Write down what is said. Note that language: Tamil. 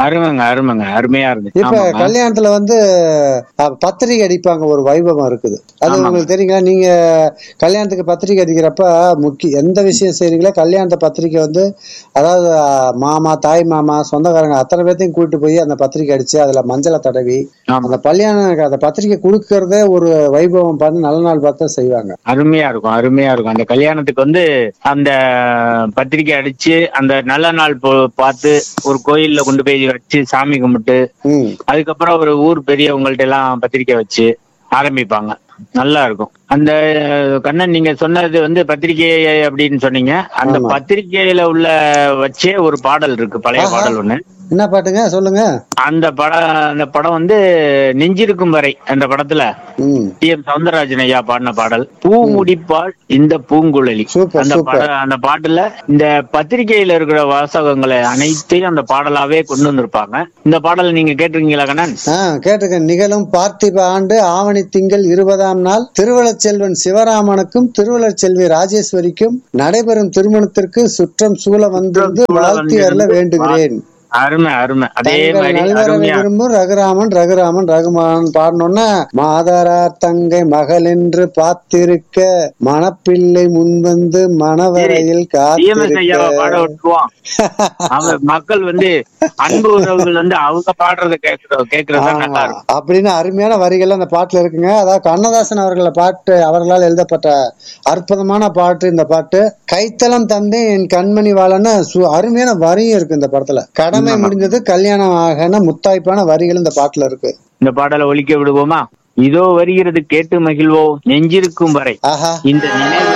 அருமைங்க அருமைங்க அருமையா இருந்துச்சு இப்ப ஆமாங்க. கல்யாணத்துல வந்து அஹ், பத்திரிகை அடிப்பாங்க ஒரு வைபவம் இருக்குது அது ஆமாங்க. உங்களுக்கு தெரியுங்களா நீங்க கல்யாணத்துக்கு பத்திரிகை அடிக்கிறப்ப முக்கிய எந்த விஷயம் செய்றீங்களோ கல்யாணத்தை பத்திரிக்கை வந்து அதாவது அஹ், மாமா தாய் மாமா சொந்தக்காரங்க அத்தனை பேர்த்தையும் கூட்டிட்டு போய் அந்த பத்திரிக்கை அடிச்சு அதுல மஞ்சளை தடவி ஆமா அந்த கல்யாணம் அந்த பத்திரிக்கை கொடுக்கறதே ஒரு வைபவம் பார்த்து நல்ல நாள் பார்த்து தான் செய்வாங்க அருமையா இருக்கும் அருமையா இருக்கும் அந்த கல்யாணத்துக்கு வந்து அந்த பத்திரிக்கை அடிச்சு அந்த நல்ல நாள் போ- பார்த்து ஒரு கோயில்ல கொண்டு போய் வச்சு சாமி கும்பிட்டு ம் அதுக்கப்புறம் ஒரு ஊர் பெரியவங்கள்ட்ட எல்லாம் பத்திரிக்கை வச்சு ஆரம்பிப்பாங்க நல்லா இருக்கும் அந்த அஹ், கண்ணன் நீங்க சொன்னது வந்து பத்திரிகை அப்படின்னு சொன்னீங்க அந்த ஆமா. பத்திரிகையில உள்ள வச்சே ஒரு பாடல் இருக்கு பழைய ஆஹா. பாடல் ஒண்ணு என்ன பாட்டுங்க சொல்லுங்க அந்த படம் அந்த படம் வந்து நெஞ்சிருக்கும் வரை அந்த படத்துல ம் டி எம் சவுந்தரராஜன் ஐயா பாடின பாடல் பூ முடிப்பாள் இந்த பூங்குழலி சூப்பர், அந்த சூப்பர். பட அந்த பாட்டுல இந்த பத்திரிகையில இருக்கிற வாசகங்களை அனைத்தையும் அந்த பாடலாவே கொண்டு வந்திருப்பாங்க இந்த பாடலை நீங்க கேட்டிருக்கீங்களா கண்ணன் ஆ கேட்டிருக்கேன் நிகழும் பார்த்திப ஆண்டு ஆவணி திங்கள் இருபதாம் நாள் திருவள்ளச் செல்வன் சிவராமனுக்கும் திருவள்ளச் செல்வி ராஜேஸ்வரிக்கும் நடைபெறும் திருமணத்திற்கு சுற்றம் சூழ வந்திருந்து சூழ வாழ்த்தி அருள வந்திருந்து வேண்டுகிறேன் அருமை அருமை அதே தங்கள் மாதிரி நல்வரவை அருமையா விரும்பும் ரகுராமன் ரகுராமன் ரகுமான் பாடணும்னா மாதரார் தங்கை மகள் என்று பார்த்திருக்க மணப்பிள்ளை முன்வந்து மணவரையில் டிஎம்எஸ் ஐயாவை பாட காத்திருக்க விட்டுருவோம் அவங்க மக்கள் வந்து அன்பு உறவுகள் வந்து அவங்க பாடுறத கேட்கறது கேட்கறது நல்லா ஆமா. இருக்கும் அப்படின்னு அருமையான வரிகள் அந்த பாட்டுல இருக்குங்க அதாவது கண்ணதாசன் அவர்கள பாட்டு அவர்களால் எழுதப்பட்ட அற்புதமான பாட்டு இந்த பாட்டு கைத்தலம் தந்தை என் கண்மணி வாழன்னு சு- அருமையான வரியும் இருக்கு இந்த படத்துல கடமை முடிஞ்சது கல்யாணம் ஆகன முத்தாய்ப்பான வரிகள் இந்த பாட்டுல இருக்கு இந்த பாடலை ஒலிக்க விடுவோமா இதோ வருகிறது கேட்டு மகிழ்வோம் நெஞ்சிருக்கும் வரை ஆஹா இந்த நினைவு